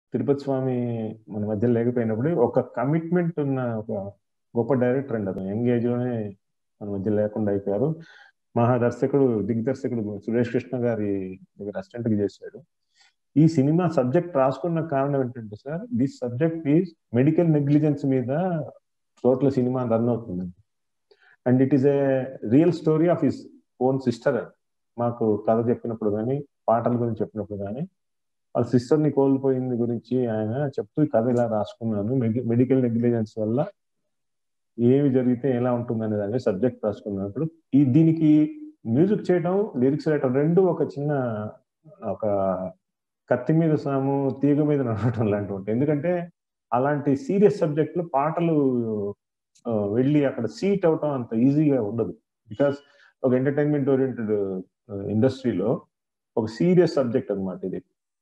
తిరుపతి స్వామి మన మధ్య లేకపోయినప్పుడు ఒక కమిట్మెంట్ ఉన్న ఒక గొప్ప డైరెక్టర్ అండి అతను యంగ్ ఏజ్ లోనే మన మధ్య లేకుండా అయిపోయారు మహా దర్శకుడు దిగ్దర్శకుడు సురేష్ కృష్ణ గారి దగ్గర అసిస్టెంట్ గా చేశాడు ఈ సినిమా సబ్జెక్ట్ రాసుకున్న కారణం ఏంటంటే sir this subject is medical negligence మీద టోటల్ సినిమా రన్ అవుతుందండి and it is a real story of his own sister మాకు కథ చెప్పినప్పుడు కానీ పాటల గురించి చెప్పినప్పుడు కానీ వాళ్ళ సిస్టర్ ని కోల్పోయింది గురించి ఆయన చెప్తూ ఈ కథ ఇలా రాసుకున్నాను మెడికల్ నెగ్లిజెన్స్ వల్ల ఏమి జరిగితే ఎలా ఉంటుంది అనే దాని సబ్జెక్ట్ రాసుకున్నప్పుడు ఈ దీనికి మ్యూజిక్ చేయడం లిరిక్స్ రాయటం రెండు ఒక చిన్న ఒక కత్తి మీద సాము తీగ మీద నడవటం లాంటివి ఉంటాయి ఎందుకంటే అలాంటి సీరియస్ సబ్జెక్ట్ లో పాటలు ఆ, వెళ్ళి అక్కడ సీట్ అవటం అంత ఈజీగా ఉండదు బికాస్ ఒక ఎంటర్టైన్మెంట్ ఓరియంటెడ్ ఇండస్ట్రీలో ఒక సీరియస్ సబ్జెక్ట్ అన్నమాట ఇది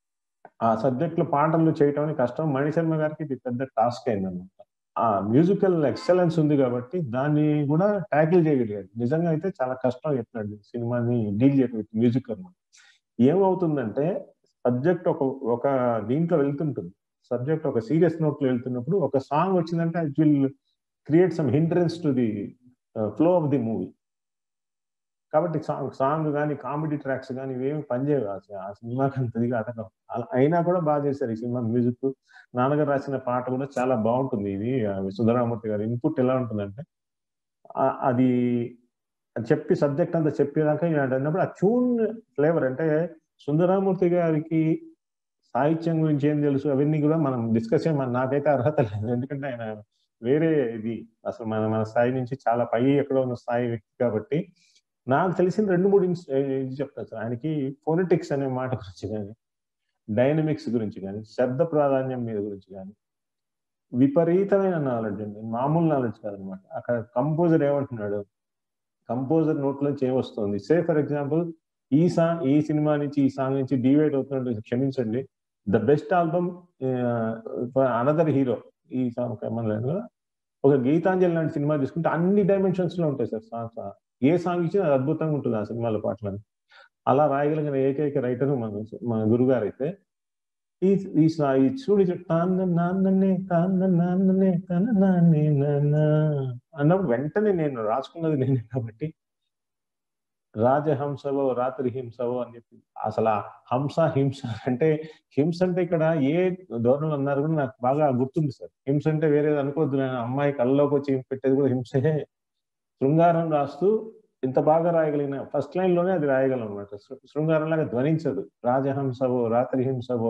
ఆ సబ్జెక్ట్ లో పాటలు చేయటం అనేది కష్టం మణి శర్మ గారికి ఇది పెద్ద టాస్క్ అయిందన్నమాట ఆ మ్యూజికల్ ఎక్సలెన్స్ ఉంది కాబట్టి దాన్ని కూడా ట్యాకిల్ చేయగలిగాడు నిజంగా అయితే చాలా కష్టం చెప్పినాడు సినిమాని డీల్ చేయడం మ్యూజిక్ అన్నమాట ఏమవుతుందంటే సబ్జెక్ట్ ఒక ఒక దీంట్లో వెళ్తుంటుంది సబ్జెక్ట్ ఒక సీరియస్ నోట్ లో వెళ్తున్నప్పుడు ఒక సాంగ్ వచ్చిందంటే it will create some hindrance to the flow of the movie కాబట్టి సాంగ్ సాంగ్ కానీ కామెడీ ట్రాక్స్ కానీ ఇవేమి పనిచేయవు ఆ సి- ఆ సినిమాకి అంత ఇదిగా అడగం అలా అయినా కూడా బాగా చేశారు ఈ సినిమా మ్యూజిక్ నాన్నగారు రాసిన పాట కూడా చాలా బాగుంటుంది ఇది ఆ సుధరామూర్తి గారి ఇన్పుట్ ఎలా ఉంటుందంటే ఆ- అది అది చెప్పి సబ్జెక్ట్ అంతా చెప్పేదాకా ఈయన అన్నప్పుడు ఆ ట్యూన్ ఫ్లేవర్ అంటే సుందరామూర్తి గారికి సాహిత్యం గురించి ఏం తెలుసు అవన్నీ కూడా మనం డిస్కస్ చేయమని నాకైతే అర్హత లేదు ఎందుకంటే ఆయన వేరే ఇది అసలు మన మన స్థాయి నుంచి చాలా పై ఎక్కడో ఉన్న స్థాయి వ్యక్తి కాబట్టి నాకు తెలిసిన రెండు మూడు ఇన్స్- ఇది చెప్తాను సార్ ఆయనకి ఫోనెటిక్స్ అనే మాట గురించి కానీ డైనమిక్స్ గురించి కానీ శబ్ద ప్రాధాన్యం మీద గురించి కానీ విపరీతమైన నాలెడ్జ్ అండి మామూలు నాలెడ్జ్ కాదనమాట అక్కడ కంపోజర్ ఏమంటున్నాడు కంపోజర్ నోట్ నుంచి ఏమొస్తుంది సే ఫర్ ఎగ్జాంపుల్ ఈ సాంగ్ ఈ సినిమా నుంచి ఈ సాంగ్ నుంచి డివైడ్ అవుతున్నట్టు క్షమించండి the best album another hero ఈ సాంగ్ మన ఒక గీతాంజలి లాంటి సినిమా తీసుకుంటే అన్ని డైమెన్షన్స్ లో ఉంటాయి సార్ సాంగ్స్ ఏ సాంగ్ ఇచ్చినా అది అద్భుతంగా ఉంటుంది ఆ సినిమాలో పాటలని అలా రాయగలిగిన ఏకైక రైటర్ మన మన గురుగారు అయితే ఈ ఈ సా- ఈ చూడు చూడు, తాన్న నాన్ననే తాన్న నాన్ననే తన నాన్నే నాన్న అన్నప్పుడు వెంటనే నేను రాసుకున్నది నేనే కాబట్టి రాజహంసవో రాత్రి హింసవో అని చెప్పి అసలు ఆ హంస హింస అంటే హింస అంటే ఇక్కడ ఏ ధోరణులు అన్నారు కూడా నాకు బాగా గుర్తుంది సార్ హింస అంటే వేరేది అనుకోవద్దు నేను అమ్మాయి కళ్ళలోకి వచ్చి పెట్టేది కూడా హింసే శృంగారం రాస్తూ ఇంత బాగా రాయగలిగిన ఫస్ట్ లైన్ లోనే అది రాయగలం అనమాట శృంగారం లాగా ధ్వనించదు రాజహంసవో రాత్రి హింసవో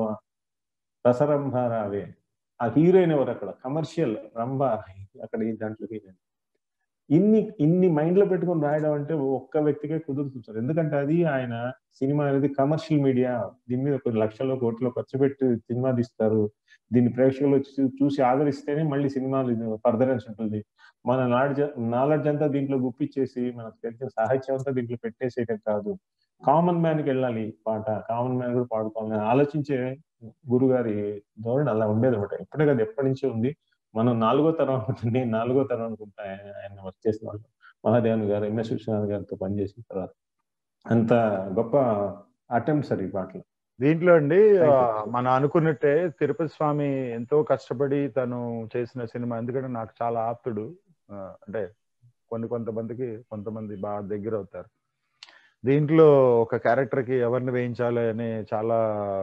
రసరంభ రావే ఆ హీరోయిన్ ఎవరు అక్కడ కమర్షియల్ రంభ అక్కడ ఈ దాంట్లో హీరోయిన్ ఇన్ని ఇన్ని మైండ్ లో పెట్టుకొని రాయడం అంటే ఒక్క వ్యక్తికే కుదురుతుంది సార్ ఎందుకంటే అది ఆయన సినిమా అనేది కమర్షియల్ మీడియా దీని మీద కొన్ని లక్షల్లో కోట్లు ఖర్చు పెట్టి సినిమా తీస్తారు దీన్ని ప్రేక్షకులు వచ్చి చూ- చూసి ఆదరిస్తేనే మళ్ళీ సినిమాలు ఫర్దరెన్స్ ఉంటుంది మన నాలెడ్జ్ నాలెడ్జ్ అంతా దీంట్లో గుప్పిచ్చేసి మనకు తెలిసిన సాహిత్యం అంతా దీంట్లో పెట్టేసేయటం కాదు కామన్ మ్యాన్ కి వెళ్ళాలి ఈ పాట కామన్ మ్యాన్ కూడా పాడుకోవాలని ఆలోచించే గురుగారి ధోరణి అలా ఉండేది అనమాట ఎప్పుడే కదా ఎప్పటి నుంచో ఉంది మనం నాలుగో తరం అనుకుంటుంది నేను నాలుగో తరం అనుకుంటా ఆయన- ఆయన వర్క్ చేసిన వాళ్ళు మహాదేవన్ గారు ఎంఎస్ విశ్వనాథ్ గారితో పనిచేసిన తర్వాత అంత గొప్ప అటెంప్ట్ సార్ ఈ పాటలు దీంట్లో అండి Thank you. ఆ, మనం అనుకున్నట్టే తిరుపతి స్వామి ఎంతో కష్టపడి తను చేసిన సినిమా ఎందుకంటే నాకు చాలా ఆప్తుడు ఆ, అంటే కొన్ని కొంతమందికి కొంతమంది బాగా దగ్గర అవుతారు దీంట్లో ఒక క్యారెక్టర్ కి ఎవరిని వేయించాలి అని చాలా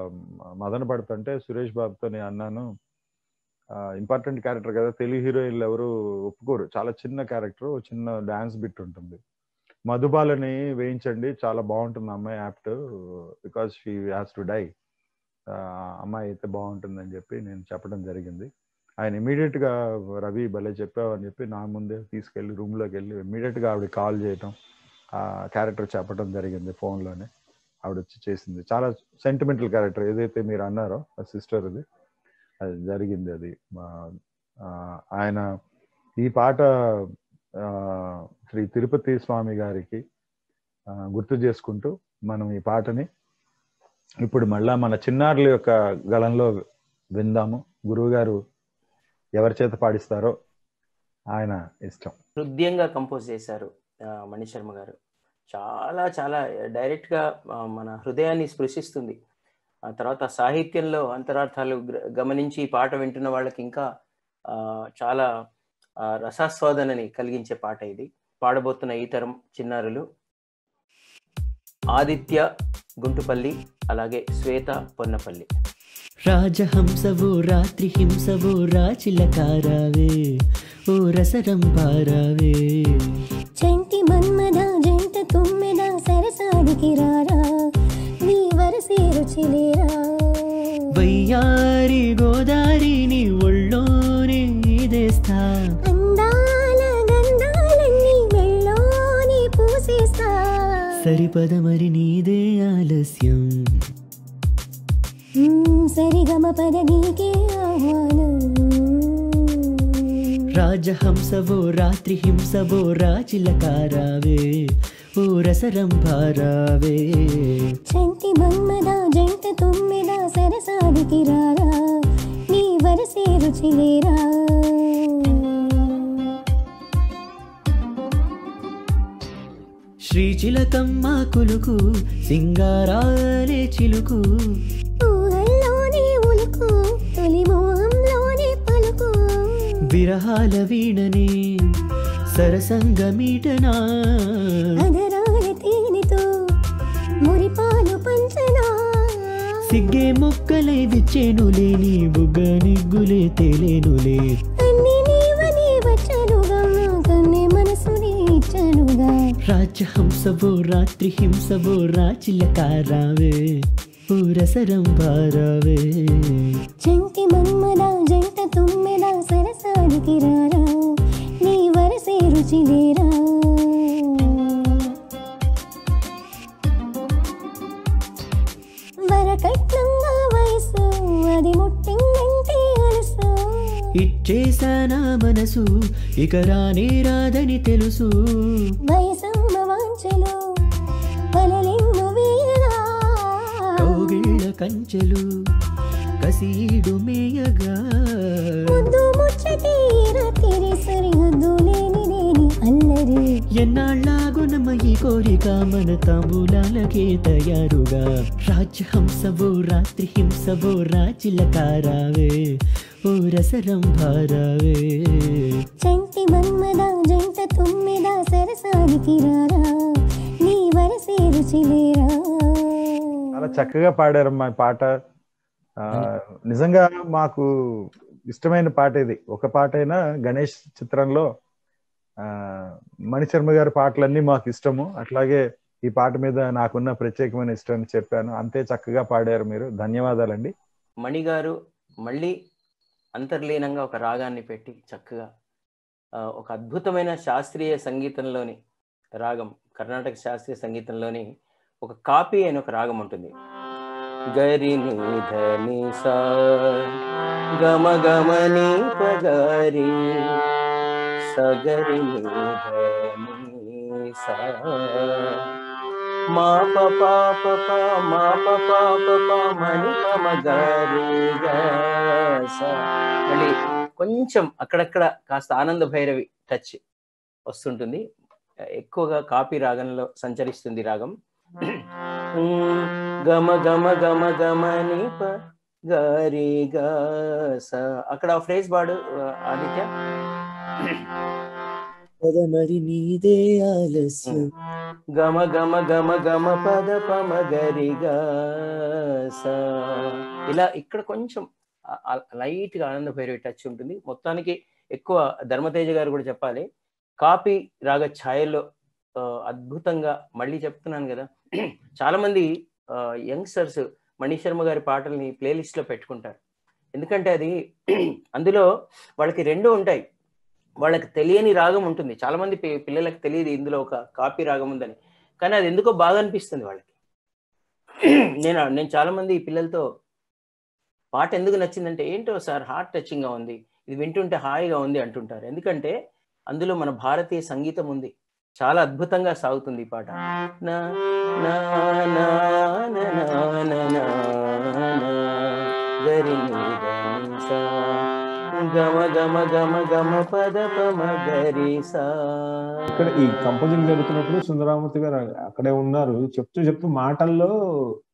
మదన పడుతుంటే సురేష్ బాబుతో నేను అన్నాను ఇంపార్టెంట్ క్యారెక్టర్ కదా తెలుగు హీరోయిన్లు ఎవరు ఒప్పుకోరు చాలా చిన్న క్యారెక్టర్ చిన్న డాన్స్ బిట్ ఉంటుంది మధుబాలని వేయించండి చాలా బాగుంటుంది ఆ అమ్మాయి apt because she has to die అమ్మాయి అయితే బాగుంటుందని చెప్పి నేను చెప్పడం జరిగింది ఆయన ఇమీడియట్ గా రవి భలే చెప్పావు అని చెప్పి నా ముందే తీసుకెళ్లి రూమ్ లోకి వెళ్ళి ఇమీడియట్ గా ఆవిడ కాల్ చేయటం ఆ క్యారెక్టర్ చెప్పడం జరిగింది phone లోనే ఆవిడ వచ్చి చేసింది చాలా సెంటిమెంటల్ క్యారెక్టర్ ఏదైతే మీరు అన్నారో ఆ సిస్టర్ అది అది జరిగింది అది మా- ఆ, ఆయన ఈ పాట ఆ, శ్రీ తిరుపతి స్వామి గారికి ఆ, గుర్తు చేసుకుంటూ మనం ఈ పాటని ఇప్పుడు మళ్ళా మన చిన్నారుల యొక్క గళంలో విందాము గురువు గారు ఎవరి చేత పాడిస్తారో ఆయన ఇష్టం హృదయంగా కంపోజ్ చేశారు ఆ, మణి శర్మ గారు చాలా చాలా డైరెక్ట్ గా ఆ, మన హృదయాన్ని స్పృశిస్తుంది ఆ తర్వాత సాహిత్యంలో అంతరార్థాలు గ్ర- గమనించి ఈ పాట వింటున్న వాళ్ళకి ఇంకా ఆ, చాలా ఆ, రసాస్వాదనని కలిగించే పాట ఇది పాడబోతున్న ఈ తరం చిన్నారులు ఆదిత్య గుంటుపల్లి అలాగే శ్వేత పొన్నపల్లి రాజహంసవో రాత్రి హింసవో రాచిలకారావే ఓ రసరంపారావే చంటి మన్మద జంట తుమ్మెద సరసాడికి రారా నీ వరసే రుచిలేరా వయ్యారి గోదారి నీ ఒళ్ళోనే ఈదేస్తా అందాల గంధాలన్నీ మెళ్ళోని పూసేస్తా సరిపద మరి నీదే ఆలస్యం మ్మ్, సరిగమ పద నీకే ఆహ్వానం రాజహంసవో రాత్రి హింసవో రాచిలకారావే ఓ రసరంపారావే చంటి మన్మద జంట తుమ్మెద సరసాడికి రారా నీ వరసే రుచిలేరా శ్రీచిలకమ్మ కులుకు సింగారాలే చిలుకు ఊహల్లోనే ఉలుకు తొలి మోహంలోనే పలుకు విరహాల వీణనే సరసంగమీటనా అదరాల తేనెతో మురిపాలు పంచనా సిగ్గే మొక్కలై విచ్చేనులే నీ బుగ్గ నిగ్గులే తేలేనులే అన్ని నీవని వచ్చనుగా కన్నే మనసుని ఇచ్చనుగా రాజహంసవో రాత్రి హింసవో రాచిలకారావే ఓ రసరంబారావే చంటి మన్మద జంట తుమ్మెద సరసానికి రారా నీ వరసే రుచిలేరా వరకట్నంగా వయసు అది ముట్టిందంటే అలసు ఇచ్చేశానా మనసు ఇక రానే రాదని తెలుసు వయసమ్మ వాంచలు వలలెన్ను వేయగా కౌగిళ్ళ కంచెలు కసీడు మేయగా ముద్దు ముచ్చటి రాత్రి సరిహద్దు లేని లేని అల్లరి ఎన్నాళ్ళాగునమ్మ ఈ కోరిక మన తాంబూలాలకే తయారుగా రాజహంసవో రాత్రి హింసవో రాచిలకారావే ఓ రసరంభారావే చంటి మన్మద జంట తుమ్మెద సరసానికి రారా నీ వరసే రుచిలేరా చాలా చక్కగా పాడారమ్మా ఈ పాట ఆ, నిజంగా మాకు ఇష్టమైన పాట ఇది ఒక పాట అయినా గణేష్ చిత్రంలో ఆ మణిశర్మ గారి పాటలన్నీ మాకు ఇష్టము అట్లాగే ఈ పాట మీద నాకున్న ప్రత్యేకమైన ఇష్టాన్ని చెప్పాను అంతే చక్కగా పాడారు మీరు ధన్యవాదాలండి మణి గారు మళ్ళీ అంతర్లీనంగా ఒక రాగాన్ని పెట్టి చక్కగా ఆ, ఒక అద్భుతమైన శాస్త్రీయ సంగీతంలోని రాగం కర్ణాటక శాస్త్రీయ సంగీతంలోని ఒక కాపీ అయిన ఒక రాగం ఉంటుంది గరి ని ధని సా గమ గమ ని పగరి సగరి ని ధని సా మా ప పా ప ప మా ప పా ప ప మని ప మ గ రి గ స. మళ్ళీ కొంచెం అక్కడక్కడ కాస్త ఆనంద భైరవి టచ్ వస్తుంటుంది ఎక్కువగా కాపీ రాగంలో సంచరిస్తుంది రాగం ఉమ్, గమ గమ గమ గమ ని ప గరి గ స. అక్కడ ఫ్రేజ్ పాడు ఆ, ఆదిత్య పద మరి నీదే ఆలస్యం గమ గమ గమ గమ పద పమ గరి గ స. ఇలా ఇక్కడ కొంచెం లైట్ గా ఆనంద భైరవి టచ్ ఉంటుంది మొత్తానికి ఎక్కువ ధర్మతేజ గారు కూడా చెప్పాలి కాపీ రాగ ఛాయల్లో ఆ, అద్భుతంగా మళ్ళీ చెప్తున్నాను కదా చాలా మంది యంగ్స్టర్స్ మణిశర్మ గారి పాటల్ని ప్లేలిస్ట్ లో పెట్టుకుంటారు ఎందుకంటే అది అందులో వాళ్ళకి రెండు ఉంటాయి వాళ్ళకి తెలియని రాగం ఉంటుంది చాలా మంది పి- పిల్లలకు తెలియదు ఇందులో ఒక కాపీ రాగం ఉందని కానీ అది ఎందుకో బాగా అనిపిస్తుంది వాళ్ళకి నేను నేను చాలా మంది పిల్లలతో పాట ఎందుకు నచ్చిందంటే ఏంటో సార్ హార్ట్ టచింగ్ గా ఉంది ఇది వింటుంటే హాయిగా ఉంది అంటుంటారు ఎందుకంటే అందులో మన భారతీయ సంగీతం ఉంది చాలా అద్భుతంగా సాగుతుంది ఈ పాట నా నా నా నా నా నా నా నా గరి ని ద ని సా గమ గమ గమ గమ పద పమ గరి సా ఇక్కడ ఈ కంపోజింగ్ జరుగుతున్నప్పుడు సుందరామూర్తి గారు అక్కడే ఉన్నారు చెప్తూ చెప్తూ మాటల్లో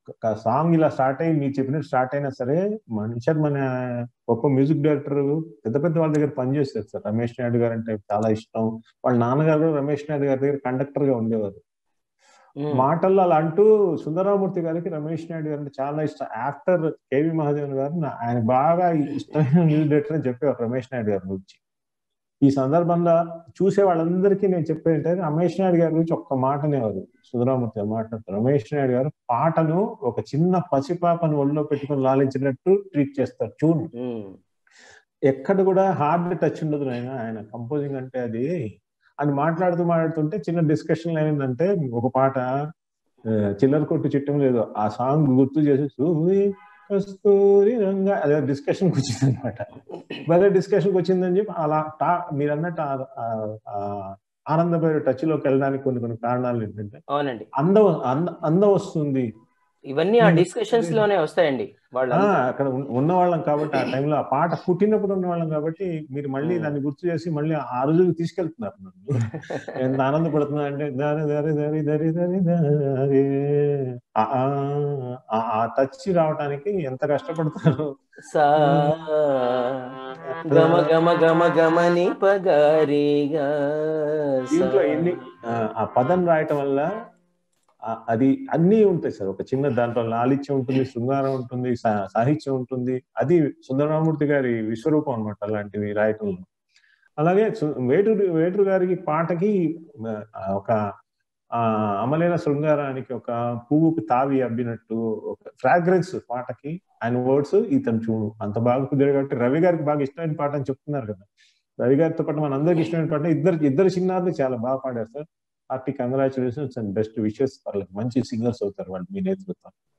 సాంగ్ ఇలా స్టార్ట్ అయ్యి మీరు చెప్పినట్టు స్టార్ట్ అయినా సరే మనిషి మన గొప్ప మ్యూజిక్ డైరెక్టర్ పెద్ద పెద్ద వాళ్ళ దగ్గర పనిచేస్తారు సార్ రమేష్ నాయుడు గారు అంటే చాలా ఇష్టం వాళ్ళ నాన్నగారు కూడా రమేష్ నాయుడు గారి దగ్గర కండక్టర్ గా ఉండేవారు ఉమ్, మాటల్లో అలా అంటూ సుందరరామూర్తి గారికి రమేష్ నాయుడు గారు అంటే చాలా ఇష్టం ఆఫ్టర్ కేవి మహాదేవన్ గారు నా- ఆయన బాగా ఇష్టమైన మ్యూజిక్ డైరెక్టర్ అని చెప్పేవారు రమేష్ నాయుడు గారి గురించి ఈ సందర్భంలో చూసే వాళ్ళందరికీ నేను చెప్పేది ఏంటంటే రమేష్ నాయుడు గారి గురించి ఒక్క మాట అనేవారు సుందరరామూర్తి గారు మాట్లాడుతారు రమేష్ నాయుడు గారు పాటను ఒక చిన్న పసిపాపను ఒళ్ళో పెట్టుకొని లాలించినట్టు ట్రీట్ చేస్తారు ట్యూన్ ఉమ్, ఎక్కడ కూడా హార్డ్ టచ్ ఉండదు ఆయన ఆయన కంపోజింగ్ అంటే అది అని మాట్లాడుతూ మాట్లాడుతుంటే చిన్న డిస్కషన్ ఏమైందంటే ఒక పాట ఆ, చిల్లర కొట్టు చిట్టం లేదు ఆ సాంగ్ గుర్తు చేసి "సూరి కస్తూరి రంగా అదే డిస్కషన్ వచ్చింది అనమాట భలే డిస్కషన్ వచ్చిందని చెప్పి అలా టా మీరు అన్నట్టు ఆ- ఆ- ఆ ఆనందమైన టచ్ లోకి వెళ్ళడానికి కొన్ని కొన్ని కారణాలు ఏంటంటే అవునండి అందం అంద అందం వస్తుంది ఇవన్నీ ఆ ఉమ్. డిస్కషన్స్ లోనే వస్తాయండి వాళ్ళ ఆ అక్కడ ఉన్న- ఉన్నవాళ్ళం కాబట్టి ఆ టైంలో ఆ పాట పుట్టినప్పుడు ఉన్నవాళ్ళం కాబట్టి మీరు మళ్ళీ Hmm. దాన్ని గుర్తు చేసి మళ్ళీ ఆ రోజులకు తీసుకెళ్తున్నారు నన్ను ఎంత ఆనందపడుతున్నా అంటే దారి దారి దారి దారి దారి దారి ఆ, ఆ, ఆ, ఆ టచ్ రావడానికి ఎంత కష్టపడతారు సా గమ గమ గమ గమని పగారిగా దీంట్లో ఎన్ని ఆ, ఆ పదం రాయటం వల్ల ఆ- అది అన్నీ ఉంటాయి సార్ ఒక చిన్న దాంట్లో లాలిత్యం ఉంటుంది శృంగారం ఉంటుంది సా- సాహిత్యం ఉంటుంది అది సుందరరామూర్తి గారి విశ్వరూపం అన్నమాట అలాంటివి రాయటంలో అలాగే సు- వేటూరు వేటూరు గారికి పాటకి ఆ, ఒక ఆ అమలైన శృంగారానికి ఒక పువ్వుకి తావి అబ్బినట్టు ఒక ఫ్రాగ్రెన్స్ పాటకి ఆయన వర్డ్స్ ఇతను చూడు అంత బాగా కుదిరాడు కాబట్టి రవి గారికి బాగా ఇష్టమైన పాట అని చెప్తున్నారు కదా రవి గారితో పాటు మన అందరికి ఇష్టమైన పాట ఇద్దరు ఇద్దరు చిన్నారులు చాలా బాగా పాడారు sir party congratulations and best wishes పర్లేదు మంచి సింగర్స్ అవుతారు వాళ్ళు మీ నేతృత్వం